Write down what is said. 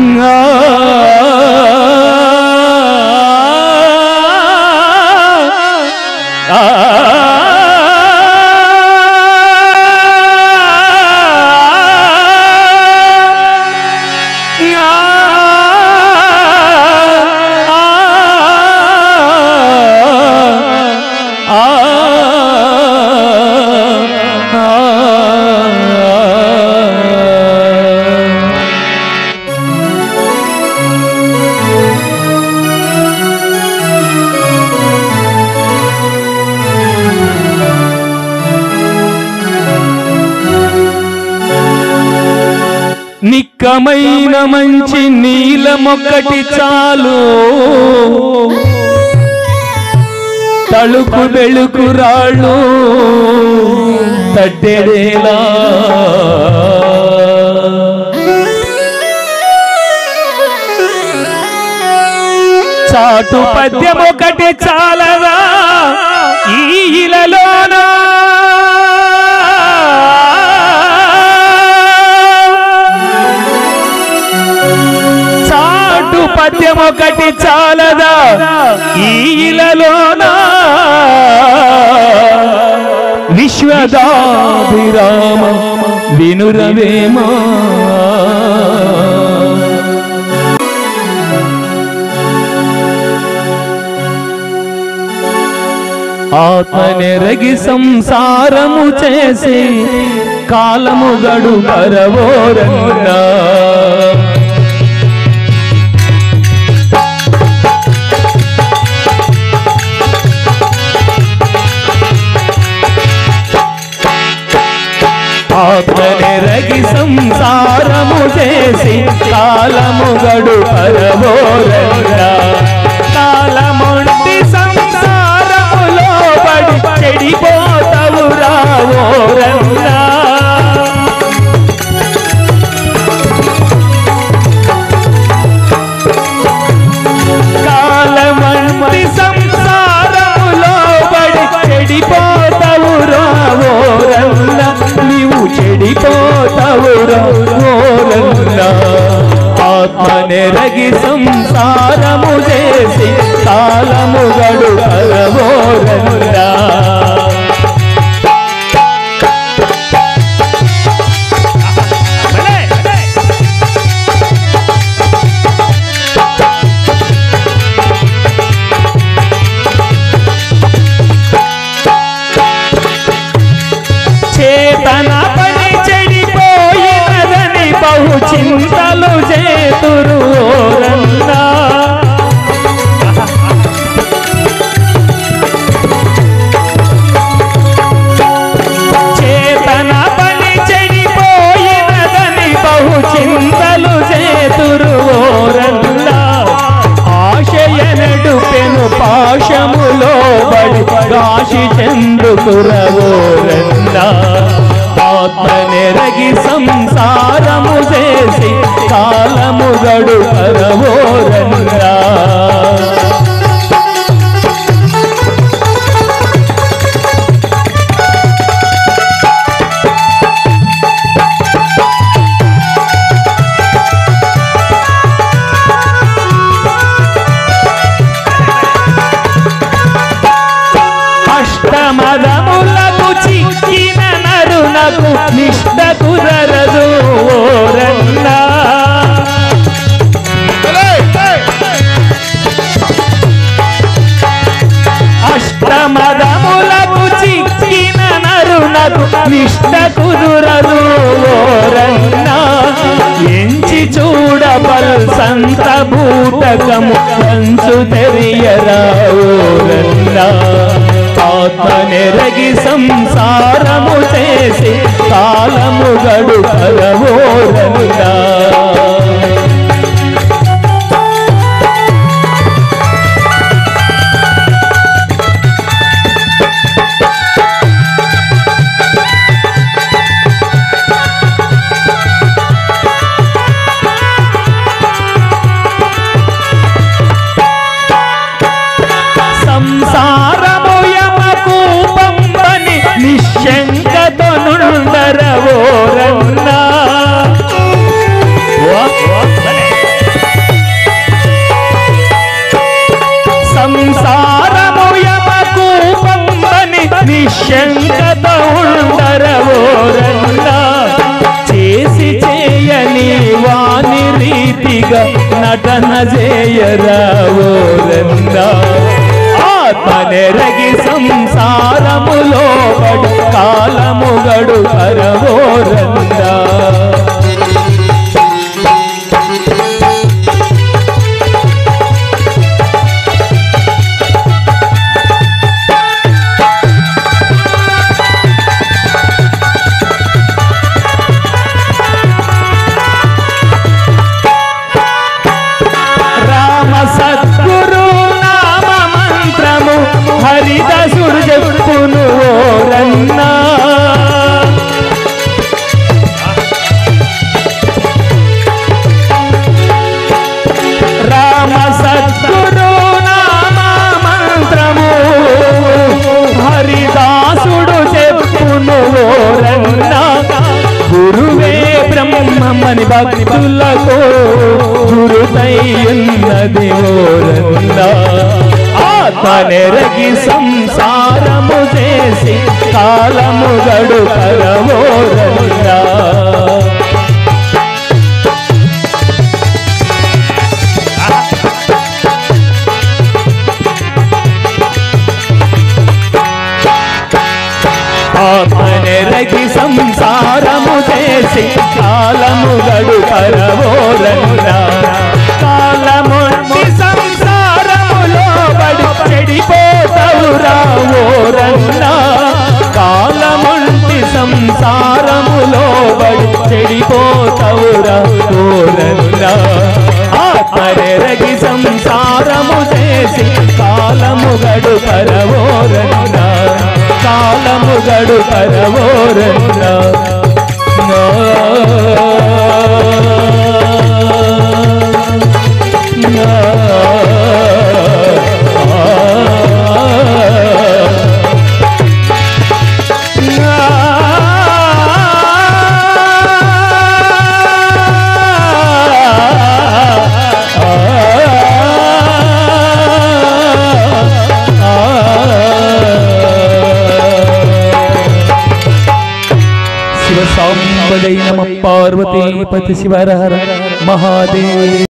నిక్కమైన మంచి నీలమొక్కటి చాలు తళుకు బెళుకు రాళ్ళు తట్టెడేలా చాటు పద్యం ఒకటి చాలదా ఈ ఇలలోనా చాటు పద్యం ఒకటి చాలదా ఈ ఇలలోనా విశ్వదాభిరామ వినురవేమా ఆత్మనెరగి సంసారము చేసి కాలము గడు పరవోరన్నా ఆత్మనెరగి సంసారము చేసి కాలము గడు పరవోరన్నా కాలముంటి సంసారములో పడి చెడిపోతవు రావోరన్నా కాలమంటి సంసారములో పడి చెడిపోతవు రావోరన్న నీవు చెడిపోతవు రావోరన్న ఆత్మనెరగి సంసారము చేసి కాలము గడు కలవోరన్నా చేతన పని చెడిపోయినదని బహు చింతలు చేతురు ఓరన్నా చేతన పని చెడిపోయినదని బహు చింతలు చేతురు ఓరన్నా ఆశయనడు పెను పాశములో బడి కాశి చంద్రుకురవోరన్నా ఆత్మనెరగి సంసారము చేసి కాలము గడు కరవోరన్నా అష్టమదములకు చిక్కిన నరునకు నిష్ట కుదరదు ఓరన్నా అష్టమదములకు చిక్కిన నరునకు నిష్ట కుదురదు ఓరన్నా ఎంచి చూడబల్ సంత భూతకము కంచు తెరియరా ఓరన్నా ఆత్మనెరగి సంసారము చేసి కాలము గడు కలవోరన్నా సంసారము యమకు పంపని నిశ్శంకతో నుండరవోరన్న చేయరావోరన్నా ఆత్మనెరగి సంసారములో పడు కాలము గడు కరవోరన్నా రామ సద్గురు నామ మంత్రము హరిదసుడు చెప్పును ఓరన్నా రామ సద్గురు నామ మంత్రము హరిదాసుడు చెప్పును ఓరన్నా గురువే బ్రహ్మమని భక్తులకు గురుతయ్యున్నది ఓరన్నా ఆత్మనెరగి సంసారము చేసి కాలము గడు కరవోరన్నా ఆత్మనెరగి సంసారము చేసి కాలము గడు పరవోరన్నా కాలముండి సంసారములో బడి చెడిపోతవురా ఓరన్నా కాలముండి సంసారములో బడి చెడిపోతవురా ఓరన్నా ఆత్మనెరగి సంసారము చేసి కాలము గడు పరవోరన్నా కాలము గడు పరవోరన్నా శివ సాంబదై నమ పార్వతీ పతి శివర మహాదేవ్